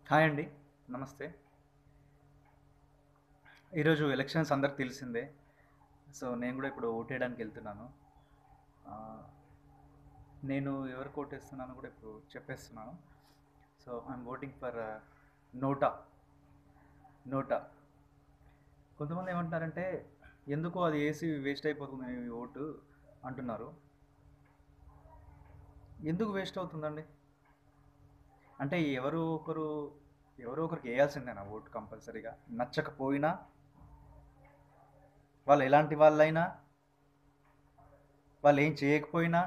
Hi అండి నమస్తే ఈరోజు ఎలక్షన్స్ అందరికి తెలిసిందే సో నేను కూడా ఇప్పుడు ఓటేయడానికి వెళ్తున్నాను ఆ, నేను ఎవరికి ఓటేస్తున్నాను కూడా ఇప్పుడు చెప్పేస్తున్నాను so I'm voting for NOTA NOTA కొంతమంది ఏమంటున్నారంటే ఎందుకో అది వేసి వేస్ట్ అయిపోతుంది ఈ ఓటు అంటున్నారు ఎందుకు వేస్ట్ అవుతుందండి అంటే ఎవరు ఒకరు ఎవరో ఒకరికి వేయాల్సిందేనా ఓటు కంపల్సరీగా నచ్చకపోయినా వాళ్ళు ఎలాంటి వాళ్ళైనా వాళ్ళు ఏం చేయకపోయినా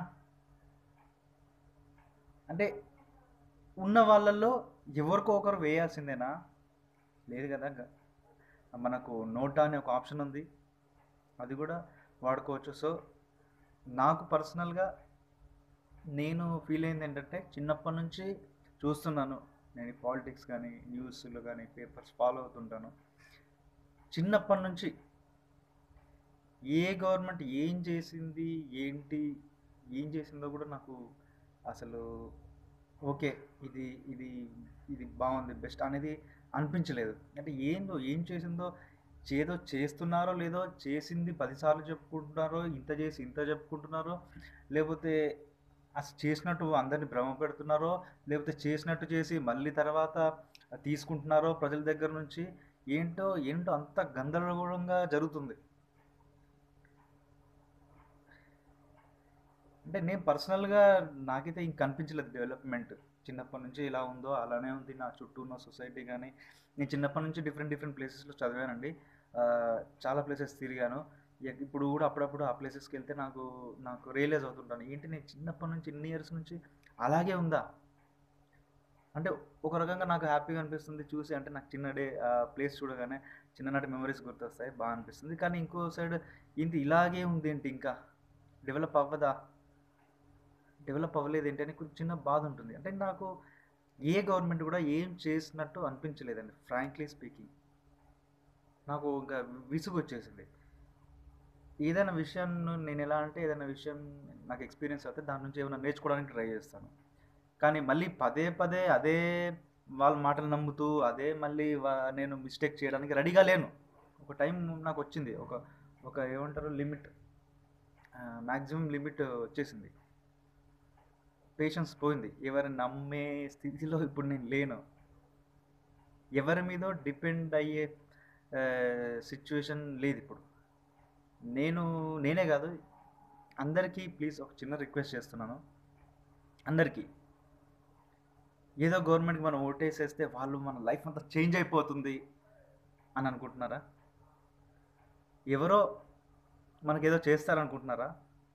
అంటే ఉన్న వాళ్ళల్లో ఎవరికో ఒకరు వేయాల్సిందేనా లేదు కదా గ- మనకు నోటా అనే ఒక ఆప్షన్ ఉంది అది కూడా వాడుకోవచ్చు సో నాకు పర్సనల్గా నేను ఫీల్ అయింది ఏంటంటే చిన్నప్పటి నుంచి చూస్తున్నాను నేను పాలిటిక్స్ కానీ న్యూస్లు కానీ పేపర్స్ ఫాలో అవుతుంటాను చిన్నప్పటి నుంచి ఏ గవర్నమెంట్ ఏం చేసింది ఏంటి ఏం చేసిందో కూడా నాకు అసలు ఓకే ఇది ఇది ఇది బాగుంది బెస్ట్ అనేది అనిపించలేదు అంటే ఏందో ఏం చేసిందో ఏదో చేస్తున్నారో లేదో చేసింది పదిసార్లు చెప్పుకుంటున్నారో ఇంత చేసి ఇంత చెప్పుకుంటున్నారో లేకపోతే అసలు చేసినట్టు అందరిని భ్రమ పెడుతున్నారో లేకపోతే చేసినట్టు చేసి మళ్ళీ తర్వాత తీసుకుంటున్నారో ప్రజల దగ్గర నుంచి ఏంటో ఏంటో అంత గందరగోళంగా జరుగుతుంది అంటే నేను పర్సనల్గా నాకైతే ఇంక కనిపించలేదు డెవలప్మెంట్ చిన్నప్పటి నుంచి ఇలా ఉందో అలానే ఉంది నా చుట్టూ ఉన్న సొసైటీ కానీ నేను చిన్నప్పటి నుంచి డిఫరెంట్ డిఫరెంట్ ప్లేసెస్లో చదివానండి ఆ, చాలా ప్లేసెస్ తిరిగాను ఇక ఇప్పుడు కూడా అప్పుడప్పుడు ఆ ప్లేసెస్కి వెళ్తే నాకు నాకు రియలైజ్ అవుతుంటాను ఏంటి నేను చిన్నప్పటి నుంచి ఇన్ని ఇయర్స్ నుంచి అలాగే ఉందా అంటే ఒక రకంగా నాకు హ్యాపీగా అనిపిస్తుంది చూసి అంటే నాకు చిన్నడే ప్లేస్ చూడగానే చిన్ననాటి మెమరీస్ గుర్తొస్తాయి బాగా అనిపిస్తుంది కానీ ఇంకో సైడ్ ఏంటి ఇలాగే ఉంది ఏంటి ఇంకా డెవలప్ అవ్వదా డెవలప్ అవ్వలేదు ఏంటి అని కొంచెం చిన్న బాధ ఉంటుంది అంటే నాకు ఏ గవర్నమెంట్ కూడా ఏం చేసినట్టు అనిపించలేదండి ఫ్రాంక్లీ స్పీకింగ్ నాకు ఇంకా విసుగు వచ్చేసింది ఏదైనా విషయం నేను ఎలా అంటే ఏదైనా విషయం నాకు ఎక్స్పీరియన్స్ అయితే దాని నుంచి ఏమైనా నేర్చుకోవడానికి ట్రై చేస్తాను కానీ మళ్ళీ పదే పదే అదే వాళ్ళ మాటలు నమ్ముతూ అదే మళ్ళీ వా- నేను మిస్టేక్ చేయడానికి రెడీగా లేను ఒక టైం నాకు వచ్చింది ఒక ఒక ఏమంటారు లిమిట్ మ్యాక్సిమం లిమిట్ వచ్చేసింది పేషెన్స్ పోయింది ఎవరిని నమ్మే స్థితిలో ఇప్పుడు నేను లేను ఎవరి మీద డిపెండ్ అయ్యే సిచ్యువేషన్ లేదు ఇప్పుడు నేను నేనే కాదు అందరికీ ప్లీజ్ ఒక చిన్న రిక్వెస్ట్ చేస్తున్నాను అందరికీ ఏదో గవర్నమెంట్కి మనం ఓటేసేస్తే వాళ్ళు మన లైఫ్ అంతా చేంజ్ అయిపోతుంది అని అనుకుంటున్నారా ఎవరో మనకేదో చేస్తారనుకుంటున్నారా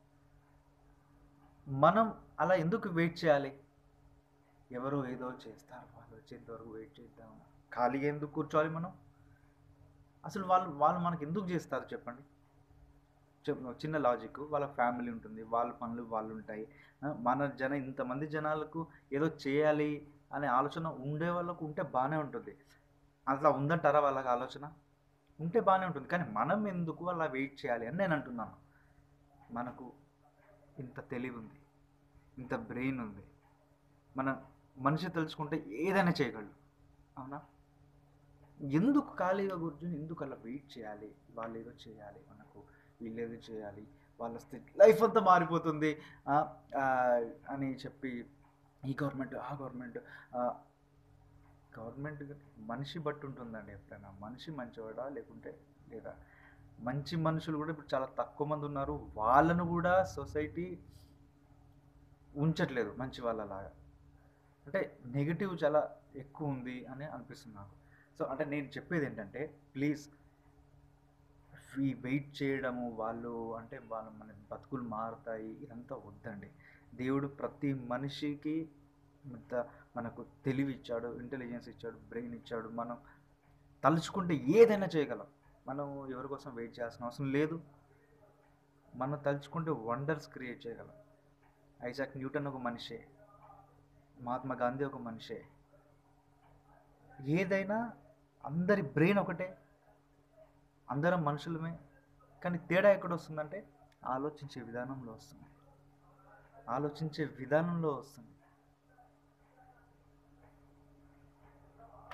మనం అలా ఎందుకు వెయిట్ చేయాలి ఎవరో ఏదో చేస్తారు వాళ్ళు వచ్చేంత వరకు వెయిట్ చేద్దాం ఖాళీగా ఎందుకు కూర్చోవాలి మనం అసలు వాళ్ళు వాళ్ళు మనకి ఎందుకు చేస్తారు చెప్పండి చెప్ చిన్న లాజిక్ వాళ్ళ ఫ్యామిలీ ఉంటుంది వాళ్ళ పనులు వాళ్ళు ఉంటాయి ఆ, మన జన ఇంతమంది జనాలకు ఏదో చేయాలి అనే ఆలోచన ఉండే వాళ్ళకు ఉంటే బాగానే ఉంటుంది అట్లా ఉందంటారా వాళ్ళకి ఆలోచన ఉంటే బాగానే ఉంటుంది కానీ మనం ఎందుకు అలా వెయిట్ చేయాలి అని నేను అంటున్నాను మనకు ఇంత తెలివి ఉంది ఇంత బ్రెయిన్ ఉంది మన మనిషి తెలుసుకుంటే ఏదైనా చేయగలడు అవునా ఎందుకు ఖాళీగా కూర్చొని ఎందుకు అలా వెయిట్ చేయాలి వాళ్ళు ఏదో చేయాలి మనకు వీళ్ళు ఏదో చేయాలి వాళ్ళ స్థితి లైఫ్ అంతా మారిపోతుంది ఆ, ఆ, అని చెప్పి ఈ గవర్నమెంట్ ఆ గవర్నమెంట్ గవర్నమెంట్ మనిషి బట్టి ఉంటుందండి ఎప్పుడైనా మనిషి మంచివాడా లేకుంటే లేదా మంచి మనుషులు కూడా ఇప్పుడు చాలా తక్కువ మంది ఉన్నారు వాళ్ళను కూడా సొసైటీ ఉంచట్లేదు మంచి వాళ్ళలాగా అంటే నెగిటివ్ చాలా ఎక్కువ ఉంది అని అనిపిస్తుంది నాకు సో అంటే నేను చెప్పేది ఏంటంటే ప్లీజ్ ఈ వెయిట్ చేయడము వాళ్ళు అంటే వాళ్ళు మన బతుకులు మారుతాయి ఇదంతా వద్దండి దేవుడు ప్రతి మనిషికి ఇంత మనకు తెలివి ఇచ్చాడు ఇంటెలిజెన్స్ ఇచ్చాడు బ్రెయిన్ ఇచ్చాడు మనం తలుచుకుంటే ఏదైనా చేయగలం మనం ఎవరి కోసం వెయిట్ చేయాల్సిన అవసరం లేదు మనం తలుచుకుంటే వండర్స్ క్రియేట్ చేయగలం ఐజాక్ న్యూటన్ ఒక మనిషే మహాత్మా గాంధీ ఒక మనిషే ఏదైనా అందరి బ్రెయిన్ ఒకటే అందరం మనుషులమే కానీ తేడా ఎక్కడ వస్తుందంటే ఆలోచించే విధానంలో వస్తుంది ఆలోచించే విధానంలో వస్తుంది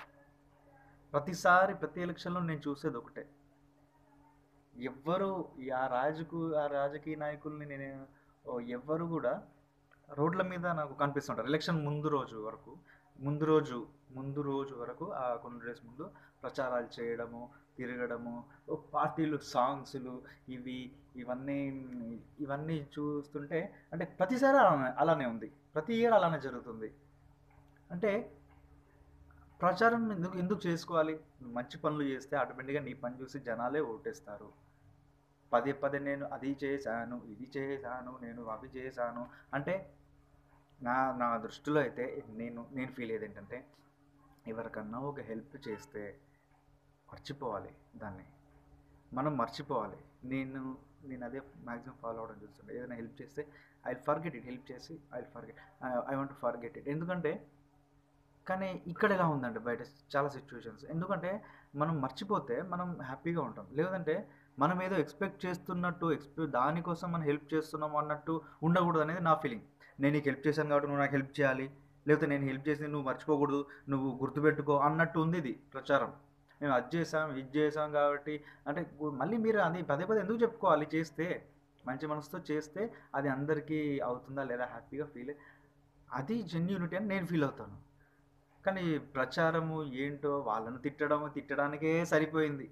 ప్రతిసారి ప్రతి ఎలక్షన్లో నేను చూసేది ఒకటే ఎవ్వరు ఈ ఆ రాజుకు ఆ రాజకీయ నాయకుల్ని నేను ఓ ఎవ్వరు కూడా రోడ్ల మీద నాకు కనిపిస్తుంటారు ఎలక్షన్ ముందు రోజు వరకు ముందు రోజు ముందు రోజు వరకు ఆ కొన్ని డేస్ ముందు ప్రచారాలు చేయడము తిరగడము ఓ పార్టీలు సాంగ్స్లు ఇవి ఇవన్నీ ఇవన్నీ చూస్తుంటే అంటే ప్రతిసారి అలానే అలానే ఉంది ప్రతి ఇయర్ అలానే జరుగుతుంది అంటే ప్రచారం ఎందుకు ఎందుకు చేసుకోవాలి నువ్వు మంచి పనులు చేస్తే ఆటోమేటిక్గా నీ పని చూసి జనాలే ఓటేస్తారు పదే పదే నేను అది చేశాను ఇది చేశాను నేను అవి చేశాను అంటే నా నా దృష్టిలో అయితే నేను నేను ఫీల్ అయ్యేది ఏంటంటే ఎవరికన్నా ఒక హెల్ప్ చేస్తే మర్చిపోవాలి దాన్ని మనం మర్చిపోవాలి నేను నేను అదే మ్యాక్సిమం ఫాలో అవడం చూస్తుంటే ఏదైనా హెల్ప్ చేస్తే ఐ ఫర్గెట్ ఇట్ హెల్ప్ చేసి I forget I want forget it ఎందుకంటే కానీ ఇక్కడ ఎలా ఉందంటే బయట చాలా సిచ్యువేషన్స్ ఎందుకంటే మనం మర్చిపోతే మనం హ్యాపీగా ఉంటాం లేదంటే మనం ఏదో ఎక్స్పెక్ట్ చేస్తున్నట్టు ఎక్స్పెక్ట్ దానికోసం మనం హెల్ప్ చేస్తున్నాం అన్నట్టు ఉండకూడదు అనేది నా ఫీలింగ్ నేను నీకు హెల్ప్ చేశాను కాబట్టి నువ్వు నాకు హెల్ప్ చేయాలి లేకపోతే నేను హెల్ప్ చేసి నువ్వు మర్చిపోకూడదు నువ్వు గుర్తుపెట్టుకో అన్నట్టు ఉంది ఇది ప్రచారం మేము అది చేసాం ఇది చేసాం కాబట్టి అంటే గు- మళ్ళీ మీరు అది పదే పదే ఎందుకు చెప్పుకోవాలి చేస్తే మంచి మనసుతో చేస్తే అది అందరికీ అవుతుందా లేదా హ్యాపీగా ఫీల్ అది జెన్యూనిటీ అని నేను ఫీల్ అవుతాను కానీ ప్రచారము ఏంటో వాళ్ళను తిట్టడం తిట్టడానికే సరిపోయింది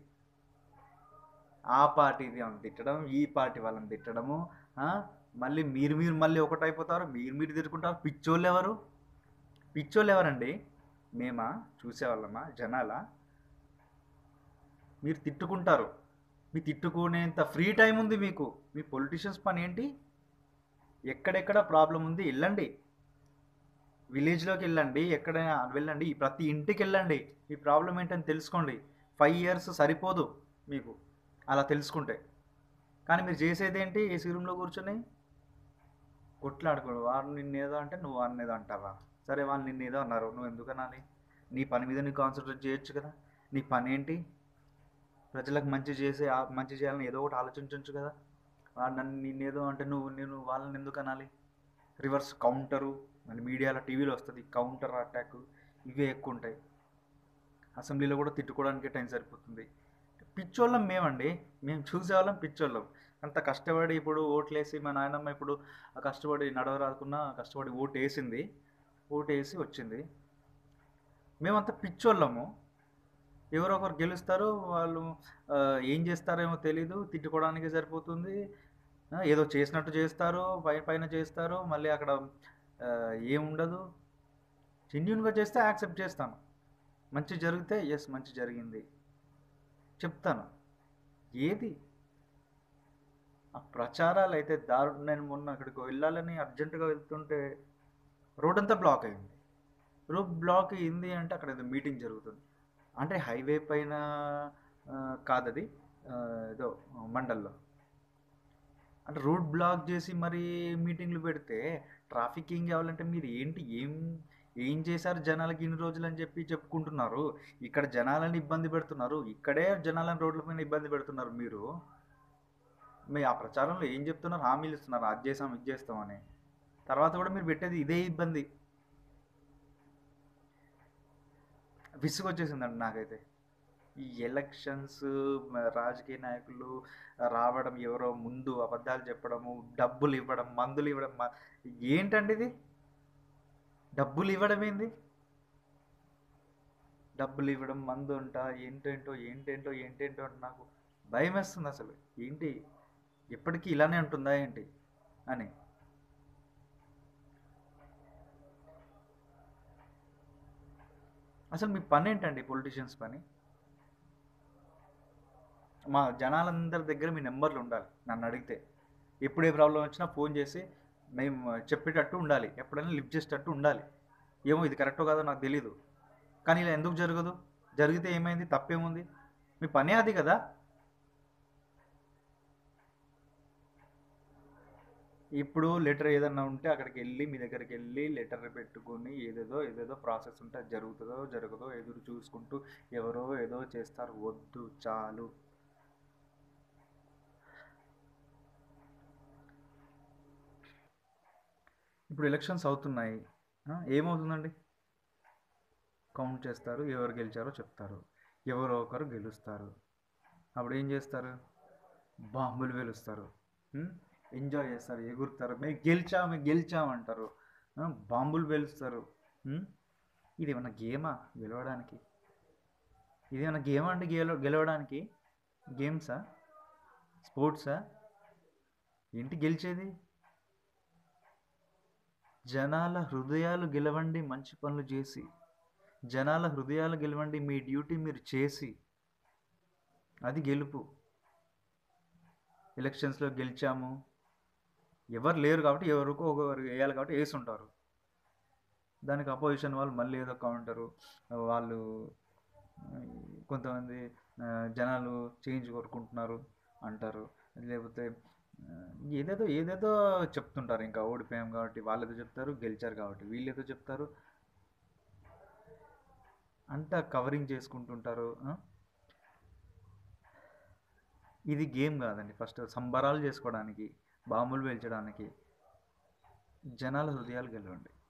ఆ పార్టీ వాళ్ళని తిట్టడం ఈ పార్టీ వాళ్ళని తిట్టడము ఆ, మళ్ళీ మీరు మీరు మళ్ళీ ఒకటైపోతారు మీరు మీరు తిట్టుకుంటారు పిచ్చోళ్ళు ఎవరు పిచ్చోళ్ళు ఎవరండి మేమా చూసేవాళ్ళమా జనాలా మీరు తిట్టుకుంటారు మీ తిట్టుకునేంత ఫ్రీ టైం ఉంది మీకు మీ పొలిటీషియన్స్ పని ఏంటి ఎక్కడెక్కడ ప్రాబ్లం ఉంది వెళ్ళండి విలేజ్లోకి వెళ్ళండి ఎక్కడైనా వెళ్ళండి ప్రతి ఇంటికి వెళ్ళండి మీ ప్రాబ్లం ఏంటని తెలుసుకోండి ఫైవ్ ఇయర్స్ సరిపోదు మీకు అలా తెలుసుకుంటే కానీ మీరు చేసేది ఏంటి ఏసీ రూమ్లో కూర్చొని కొట్లాడుకోడు వారు నిన్నేదో అంటే నువ్వు అన్నేదో అంటావా సరే వాళ్ళు నిన్నేదో అన్నారు నువ్వు ఎందుకు అనాలి నీ పని మీద నీకు కాన్సన్ట్రేట్ చేయొచ్చు కదా నీ పని ఏంటి ప్రజలకు మంచి చేసే ఆ- మంచి చేయాలని ఏదో ఒకటి ఆలోచించవచ్చు కదా వాడు నన్ను నిన్నేదో అంటే నువ్వు నేను వాళ్ళని ఎందుకు అనాలి రివర్స్ కౌంటరు మన మీడియాలో టీవీలో వస్తుంది కౌంటర్ అటాక్ ఇవే ఎక్కువ ఉంటాయి అసెంబ్లీలో కూడా తిట్టుకోవడానికే టైం సరిపోతుంది పిచ్చోళ్ళం మేమండి మేము చూసేవాళ్ళం పిచ్చోళ్ళం అంత కష్టపడి ఇప్పుడు ఓట్లేసి మా నాయనమ్మ ఇప్పుడు ఆ కష్టపడి నడవరాకున్నా కష్టపడి ఓటు వేసింది ఓటు వేసి వచ్చింది మేమంతా పిచ్చోళ్ళము ఎవరో ఒకరు గెలుస్తారు వాళ్ళు ఆ, ఏం చేస్తారేమో తెలీదు తిట్టుకోవడానికి సరిపోతుంది ఆ, ఏదో చేసినట్టు చేస్తారు పై పైన చేస్తారు మళ్ళీ అక్కడ ఆ, ఏముండదు జెన్యున్గా చేస్తే యాక్సెప్ట్ చేస్తాను మంచి జరిగితే ఎస్ మంచి జరిగింది చెప్తాను ఏది ఆ ప్రచారాలు అయితే దారు నేను మొన్న అక్కడికి వెళ్ళాలని అర్జెంటుగా వెళ్తుంటే రోడ్ అంతా బ్లాక్ అయింది రోడ్ బ్లాక్ అయింది అంటే అక్కడ ఏదో మీటింగ్ జరుగుతుంది అంటే హైవే పైన ఆ, కాదది ఆ, ఏదో మండల్లో అంటే రోడ్ బ్లాక్ చేసి మరి మీటింగ్లు పెడితే ట్రాఫిక్ ఏం కావాలంటే మీరు ఏంటి ఏం ఏం చేశారు జనాలకి ఇన్ని రోజులు అని చెప్పి చెప్పుకుంటున్నారు ఇక్కడ జనాలని ఇబ్బంది పెడుతున్నారు ఇక్కడే జనాలను రోడ్ల పైన ఇబ్బంది పెడుతున్నారు మీరు మీ ఆ ప్రచారంలో ఏం చెప్తున్నారు హామీలు ఇస్తున్నారు అది చేసాం ఇది చేస్తామని తర్వాత కూడా మీరు పెట్టేది ఇదే ఇబ్బంది విసుగు వచ్చేసిందండి నాకైతే ఈ ఎలక్షన్స్ రాజకీయ నాయకులు రావడం ఎవరో ముందు అబద్ధాలు చెప్పడము డబ్బులు ఇవ్వడం మందులు ఇవ్వడం మ- ఏంటండి ఇది డబ్బులు ఇవ్వడం ఏంది డబ్బులు ఇవ్వడం మందు అంట ఏంటేంటో ఏంటేంటో ఏంటేంటో అంటే నాకు భయం వేస్తుంది అసలు ఏంటి ఎప్పటికీ ఇలానే ఉంటుందా ఏంటి అని అసలు మీ పని ఏంటండి పొలిటీషియన్స్ పని మా జనాలందరి దగ్గర మీ నెంబర్లు ఉండాలి నన్ను అడిగితే ఎప్పుడు ఏ ప్రాబ్లం వచ్చినా ఫోన్ చేసి మేము చెప్పేటట్టు ఉండాలి ఎప్పుడైనా లిఫ్ట్ చేసేటట్టు ఉండాలి ఏమో ఇది కరెక్టో కాదో నాకు తెలీదు కానీ ఇలా ఎందుకు జరగదు జరిగితే ఏమైంది తప్పేముంది మీ పనే అది కదా ఇప్పుడు లెటర్ ఏదన్నా ఉంటే అక్కడికి వెళ్ళి మీ దగ్గరికి వెళ్ళి లెటర్ పెట్టుకొని ఏదేదో ఏదేదో ప్రాసెస్ ఉంటే అది జరుగుతుందో జరగదో ఎదురు చూసుకుంటూ ఎవరో ఏదో చేస్తారు వద్దు చాలు ఇప్పుడు ఎలక్షన్స్ అవుతున్నాయి ఆ, ఏమవుతుందండి కౌంట్ చేస్తారు ఎవరు గెలిచారో చెప్తారు ఎవరో ఒకరు గెలుస్తారు అప్పుడు ఏం చేస్తారు బాంబులు వెలుస్తారు ఎంజాయ్ చేస్తారు ఎగురుతారు మేము గెలిచాం మేము గెలిచాం అంటారు ఆ, బాంబులు పేలుస్తారు ఉం? ఇది ఏమన్నా గేమా గెలవడానికి ఇది ఏమన్నా గేమా అండి గెల గెలవడానికి గేమ్సా స్పోర్ట్సా ఏంటి గెలిచేది జనాల హృదయాలు గెలవండి మంచి పనులు చేసి జనాల హృదయాలు గెలవండి మీ డ్యూటీ మీరు చేసి అది గెలుపు ఎలక్షన్స్లో గెలిచాము ఎవరు లేరు కాబట్టి ఎవరికో ఒకరు వేయాలి కాబట్టి వేసి ఉంటారు దానికి అపోజిషన్ వాళ్ళు మళ్ళీ ఏదో కౌంటరు వాళ్ళు ఆ, కొంతమంది ఆ, జనాలు చేంజ్ కోరుకుంటున్నారు అంటారు లేకపోతే ఆ, ఏదేదో ఏదేదో చెప్తుంటారు ఇంకా ఓడిపోయాం కాబట్టి వాళ్ళేదో చెప్తారు గెలిచారు కాబట్టి వీళ్ళేదో చెప్తారు అంతా కవరింగ్ చేసుకుంటుంటారు ఆ? ఇది గేమ్ కాదండి ఫస్ట్ సంబరాలు చేసుకోవడానికి బాంబులు పేల్చడానికి జనాల హృదయాలు గెలవండి